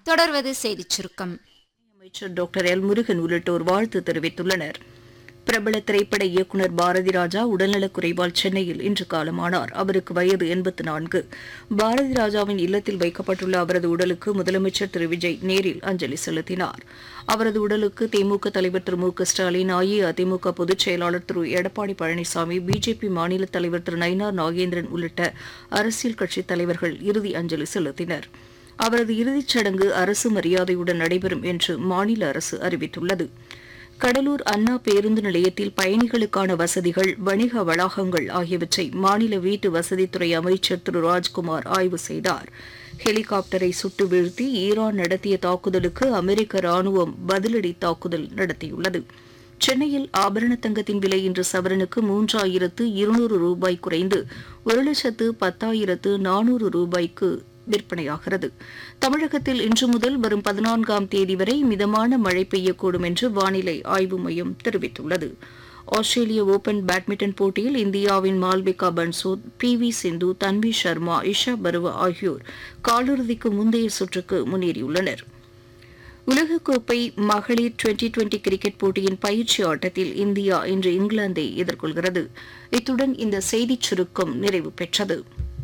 தொடர்வது செய்திச் சுருக்கம் அமைச்சர் டாக்டர் எல் முருகன் உள்ளிட்டோர் வாழ்த்து தெரிவித்துள்ளனர் பிரபல திரைப்பட இயக்குநர் பாரதி ராஜா உடல்நலக் குறைவால் சென்னையில் இன்று காலமானார் அவருக்கு வயது எண்பத்து நான்கு பாரதி ராஜாவின் இல்லத்தில் வைக்கப்பட்டுள்ள அவரது உடலுக்கு முதலமைச்சர் திரு விஜய் நேரில் அஞ்சலி செலுத்தினார் அவரது உடலுக்கு திமுக தலைவர் திரு மு க ஸ்டாலின் அஇஅதிமுக பொதுச் செயலாளர் திரு எடப்பாடி பழனிசாமி பிஜேபி மாநில தலைவர் திரு நயினார் நாகேந்திரன் உள்ளிட்ட அரசியல் கட்சித் தலைவர்கள் இறுதி அஞ்சலி செலுத்தினர் அவரது இறுதிச் சடங்கு அரசு மரியாதையுடன் நடைபெறும் என்று மாநில அரசு அறிவித்துள்ளது கடலூர் அண்ணா பேருந்து நிலையத்தில் பயணிகளுக்கான வசதிகள் வணிக வளாகங்கள் ஆகியவற்றை மாநில வீட்டு வசதித்துறை அமைச்சர் திரு ராஜ்குமார் ஆய்வு செய்தார் ஹெலிகாப்டரை சுட்டு வீழ்த்தி ஈரான் நடத்திய தாக்குதலுக்கு அமெரிக்க ராணுவம் பதிலடி தாக்குதல் நடத்தியுள்ளது சென்னையில் ஆபரண தங்கத்தின் விலை இன்று சவரனுக்கு மூன்றாயிரத்து இருநூறு ரூபாய் குறைந்து ஒரு லட்சத்து பத்தாயிரத்து நானூறு ரூபாய்க்கு விற்பனையாகிறது தமிழகத்தில் இன்று முதல் வரும் பதினான்காம் தேதி வரை மிதமான மழை பெய்யக்கூடும் என்று வானிலை ஆய்வு மையம் தெரிவித்துள்ளது ஆஸ்திரேலிய ஓபன் பேட்மிண்டன் போட்டியில் இந்தியாவின் மால்விகா பன்சோத் பி வி சிந்து தன்வி சர்மா இஷா பருவா ஆகியோர் காலிறுதிக்கு முந்தைய சுற்றுக்கு முன்னேறியுள்ளனர் உலகக்கோப்பை மகளிர் டுவெண்டி டுவெண்டி கிரிக்கெட் போட்டியின் பயிற்சி ஆட்டத்தில் இந்தியா இன்று இங்கிலாந்தை எதிர்கொள்கிறது இத்துடன் இந்த செய்திச் சுருக்கம் நிறைவு பெற்றது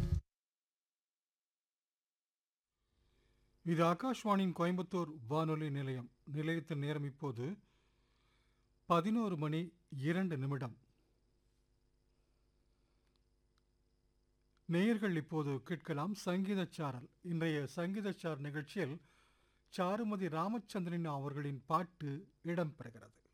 இது ஆகாஷ்வாணியின் கோயம்புத்தூர் வானொலி நிலையம் நிலையத்தின் நேரம் இப்போது பதினோரு மணி இரண்டு நிமிடம் நேயர்கள் இப்போது கேட்கலாம் சங்கீதச்சாரல் இன்றைய சங்கீதச்சார் நிகழ்ச்சியில் சாருமதி ராமச்சந்திரன் அவர்களின் பாட்டு இடம்பெறுகிறது